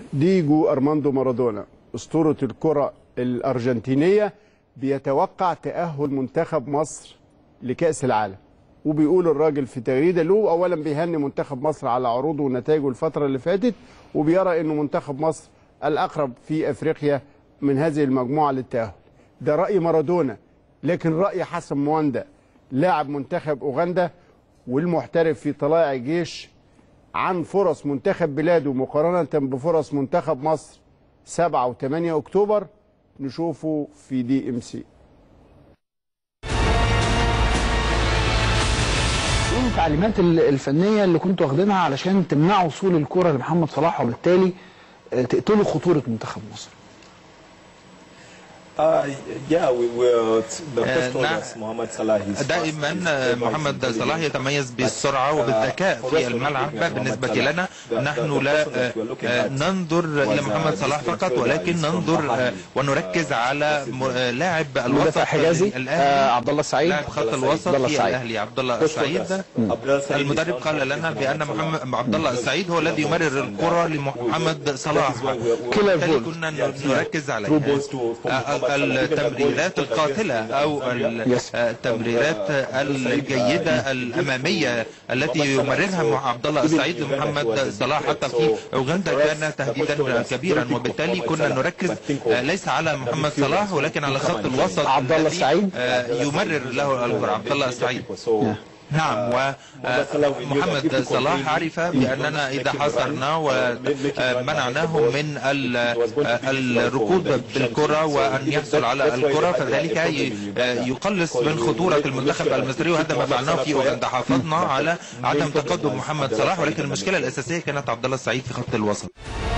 ديجو ارماندو مارادونا اسطوره الكره الارجنتينيه بيتوقع تاهل منتخب مصر لكاس العالم وبيقول الراجل في تغريده له اولا بيهني منتخب مصر على عروضه ونتائجه الفتره اللي فاتت وبيرى انه منتخب مصر الاقرب في افريقيا من هذه المجموعه للتاهل ده راي مارادونا لكن راي حسن مواندا لاعب منتخب اوغندا والمحترف في طلائع الجيش عن فرص منتخب بلاده مقارنه بفرص منتخب مصر 7 و8 اكتوبر نشوفه في دي ام سي ايه التعليمات ال- الفنيه اللي كنتوا واخدينها علشان تمنعوا وصول الكره لمحمد صلاح وبالتالي آه، تقتلوا خطوره منتخب مصر Uh, yeah, we will. The Uh, first نعم. was Mohamed Salah. He's دائما fast, he's clever, محمد he's صلاح brilliant. يتميز But, بالسرعة uh, وبالذكاء for us, في we're الملعب looking at بالنسبة Mohamed لنا Salah. The- the- نحن the لا person that we're looking آه، at ننظر was, uh, لمحمد صلاح this فقط midfielder. ولكن He's from ننظر آه، Bahrain. ونركز Uh, على this is م- آه، لاعب المدافع الوسط حجازي آه، الأهلي عبد الله السعيد لاعب خط عبد الله الوسط عبد الله في السعيد. الأهلي عبد الله Coach السعيد told us, Abdullah Said is المدرب not قال happy لنا with بأن Mohamed محمد Salah. عبد الله السعيد هو الذي يمرر الكرة لمحمد صلاح كلا بالتالي الجول. كنا Yeah, نركز through عليها balls to- from آه، Mohamed Salah. Even the التمريرات goal he scored القاتلة against أو ال- Yes. آه، التمريرات الجيدة الأمامية التي يمررها مع عبد الله السعيد لمحمد صلاح حتى في أوغندا كان تهديدا كبيرا وبالتالي كنا نركز آه، ليس على محمد صلاح ولكن على خط الوسط عبد الله الذي، السعيد. آه، يمرر له الكرة عبد الله السعيد So, نعم ومحمد صلاح عرف بأننا إذا حصرنا ومنعناه من ال- الركود بالكرة وأن يحصل على الكرة فذلك ي- يقلص من خطورة المنتخب المصري وهذا ما فعلناه في أوغندا حافظنا على عدم تقدم محمد صلاح ولكن المشكلة الأساسية كانت عبد الله السعيد في خط الوسط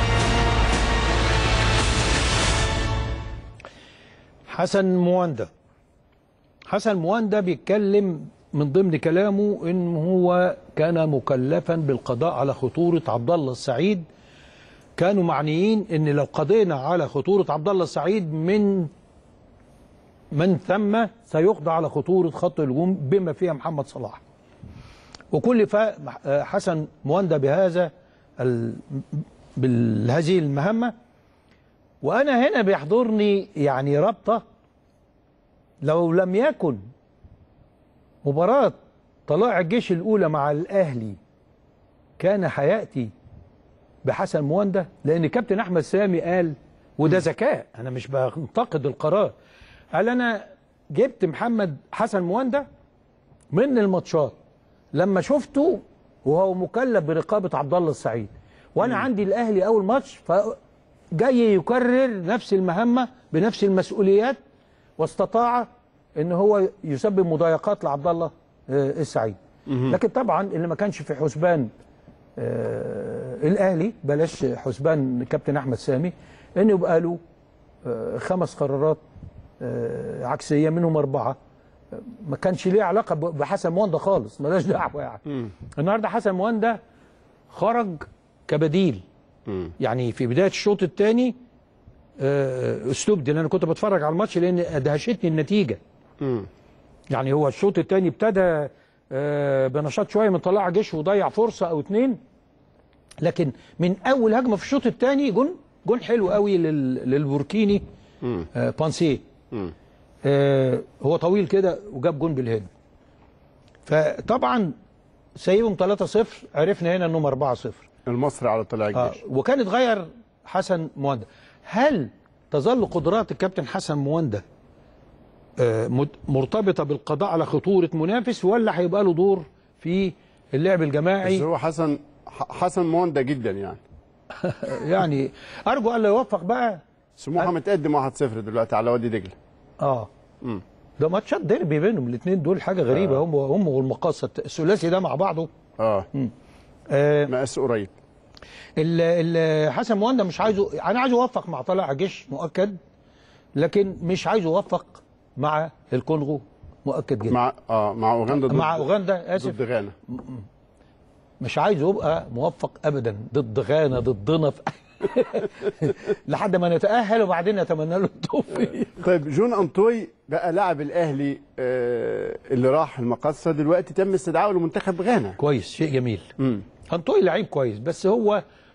حسن مواندا حسن مواندا بيتكلم من ضمن كلامه ان هو كان مكلفا بالقضاء على خطوره عبد الله السعيد كانوا معنيين ان لو قضينا على خطوره عبد الله السعيد من من ثم سيقضى على خطوره خط الهجوم بما فيها محمد صلاح وكلف حسن مواندا بهذا ال... بهذه المهمه وانا هنا بيحضرني يعني رابطه لو لم يكن مباراة طلائع الجيش الأولى مع الأهلي كان هيأتي بحسن مواندا لأن كابتن أحمد سامي قال وده ذكاء أنا مش بنتقد القرار قال أنا جبت محمد حسن مواندا من الماتشات لما شفته وهو مكلف برقابة عبد الله السعيد وأنا عندي الأهلي أول ماتش فجاي يكرر نفس المهمة بنفس المسؤوليات واستطاع ان هو يسبب مضايقات لعبد الله آه، السعيد لكن طبعا اللي ما كانش في حسبان آه، الاهلي بلاش حسبان كابتن احمد سامي ان يبقى له آه، خمس قرارات آه، عكسيه منهم اربعه آه، ما كانش ليه علاقه ب- بحسن مواندا خالص ملاش دعوه يعني النهارده حسن مواندا خرج كبديل يعني في بدايه الشوط الثاني اسلوب دي لأن انا كنت بتفرج على الماتش لان ادهشتني النتيجه يعني هو الشوط الثاني ابتدى آه، بنشاط شويه من طلائع جيش وضيع فرصه او اتنين لكن من اول هجمه في الشوط الثاني جون جون حلو قوي لل- للبوركيني آه، بانسيه آه، هو طويل كده وجاب جون بالهيد فطبعا سايبهم 3-0 عرفنا هنا انهم 4-0 المصري على طلائع آه الجيش وكان اتغير حسن مواندا هل تظل قدرات الكابتن حسن مواندا آه مت- مرتبطه بالقضاء على خطوره منافس ولا هيبقى له دور في اللعب بس الجماعي هو حسن ح- حسن موندا جدا يعني يعني ارجو الا يوفق بقى سموحه متقدم 1-0 دلوقتي على وادي دجله اه ده ماتشات ديربي بينهم الاثنين دول حاجه غريبه هم هم والمقاصه الثلاثي ده مع بعضه اه آه مقاس قريب ال- ال- حسن مواندا مش عايزه انا عايزه يوفق مع طلائع جيش مؤكد لكن مش عايزه يوفق مع الكونغو مؤكد جدا مع اه مع اوغندا ضد مع اوغندا اسف ضد غانا مش عايزه يبقى موفق ابدا ضد غانا ضدنا في لحد ما نتاهل وبعدين نتمنى له التوفيق طيب جون انطوي بقى لاعب الاهلي آه اللي راح المقصه دلوقتي تم استدعائه لمنتخب غانا كويس شيء جميل امم انطوي لعيب كويس بس هو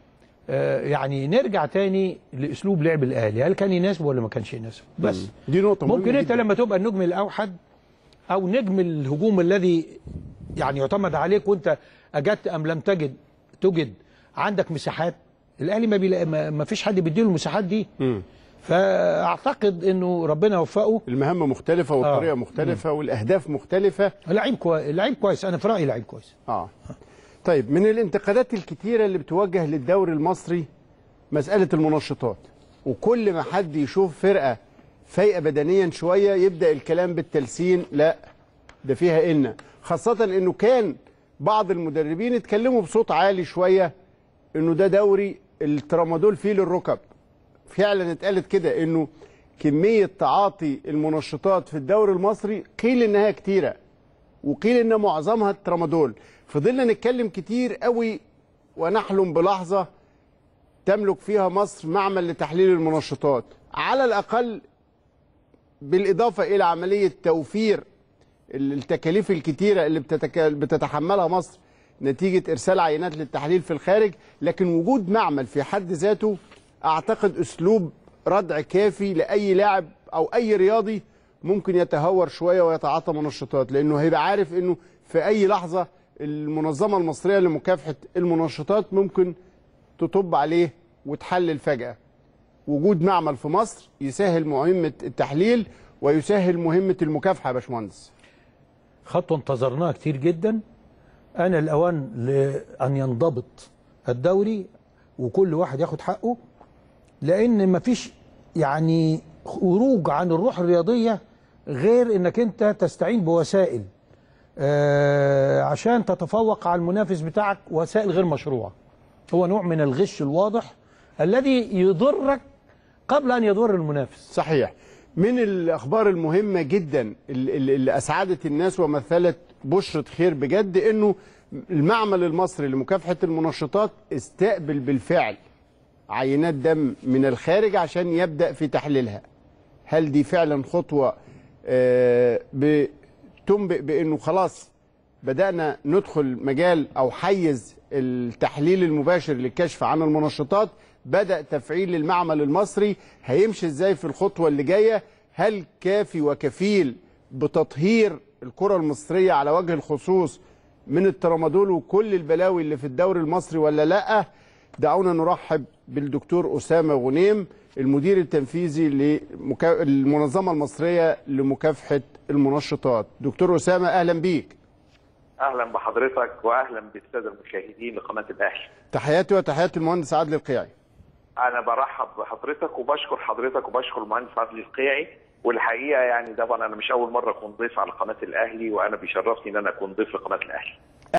آه، يعني نرجع تاني لاسلوب لعب الاهلي هل كان يناسب ولا ما كانش يناسب بس دي نقطه مهمه ممكن انت جداً. لما تبقى النجم الاوحد او نجم الهجوم الذي يعني يعتمد عليك وانت اجدت ام لم تجد تجد عندك مساحات الاهلي ما, بيلاقي ما ما فيش حد بيديله المساحات دي مم. فاعتقد انه ربنا وفقه المهمه مختلفه والطريقه آه. مختلفه والاهداف مختلفه لعيب كويس لعيب كويس انا في رايي لعيب كويس اه طيب من الانتقادات الكتيره اللي بتوجه للدوري المصري مساله المنشطات وكل ما حد يشوف فرقه فايقه بدنيا شويه يبدا الكلام بالتلسين لا ده فيها ان خاصه انه كان بعض المدربين اتكلموا بصوت عالي شويه انه ده دوري الترامادول فيه للركب فعلا اتقالت كده انه كميه تعاطي المنشطات في الدوري المصري قيل انها كتيره وقيل ان معظمها الترامادول فضلنا نتكلم كتير قوي ونحلم بلحظه تملك فيها مصر معمل لتحليل المنشطات على الاقل بالاضافه الى عمليه توفير التكاليف الكتيره اللي بتتك... بتتحملها مصر نتيجه ارسال عينات للتحليل في الخارج لكن وجود معمل في حد ذاته اعتقد اسلوب ردع كافي لاي لاعب او اي رياضي ممكن يتهور شويه ويتعاطى منشطات لانه هيبقى عارف انه في اي لحظه المنظمه المصريه لمكافحه المنشطات ممكن تطب عليه وتحلل فجاه وجود معمل في مصر يسهل مهمه التحليل ويسهل مهمه المكافحه يا باشمهندس خطوه انتظرناها كتير جدا انا الاوان لان ينضبط الدوري وكل واحد ياخد حقه لان مفيش يعني خروج عن الروح الرياضيه غير انك انت تستعين بوسائل آه عشان تتفوق على المنافس بتاعك وسائل غير مشروعه هو نوع من الغش الواضح الذي يضرك قبل ان يضر المنافس صحيح من الاخبار المهمه جدا اللي اللي اسعدت الناس ومثلت بشره خير بجد انه المعمل المصري لمكافحه المنشطات استقبل بالفعل عينات دم من الخارج عشان يبدا في تحليلها هل دي فعلا خطوه آه، بتنبئ بانه خلاص بدانا ندخل مجال او حيز التحليل المباشر للكشف عن المنشطات بدا تفعيل المعمل المصري هيمشي ازاي في الخطوه اللي جايه هل كافي وكفيل بتطهير الكره المصريه على وجه الخصوص من الترامادول وكل البلاوي اللي في الدوري المصري ولا لا دعونا نرحب بالدكتور اسامه غنيم المدير التنفيذي للمنظمه المصريه لمكافحه المنشطات دكتور اسامه اهلا بيك اهلا بحضرتك واهلا بالساده المشاهدين لقناه الاهلي تحياتي وتحيات المهندس عادل القيعي انا برحب بحضرتك وبشكر حضرتك وبشكر المهندس عادل القيعي والحقيقه يعني طبعا انا مش اول مره اكون ضيف على قناه الاهلي وانا بيشرفني ان انا اكون ضيف لقناه الاهلي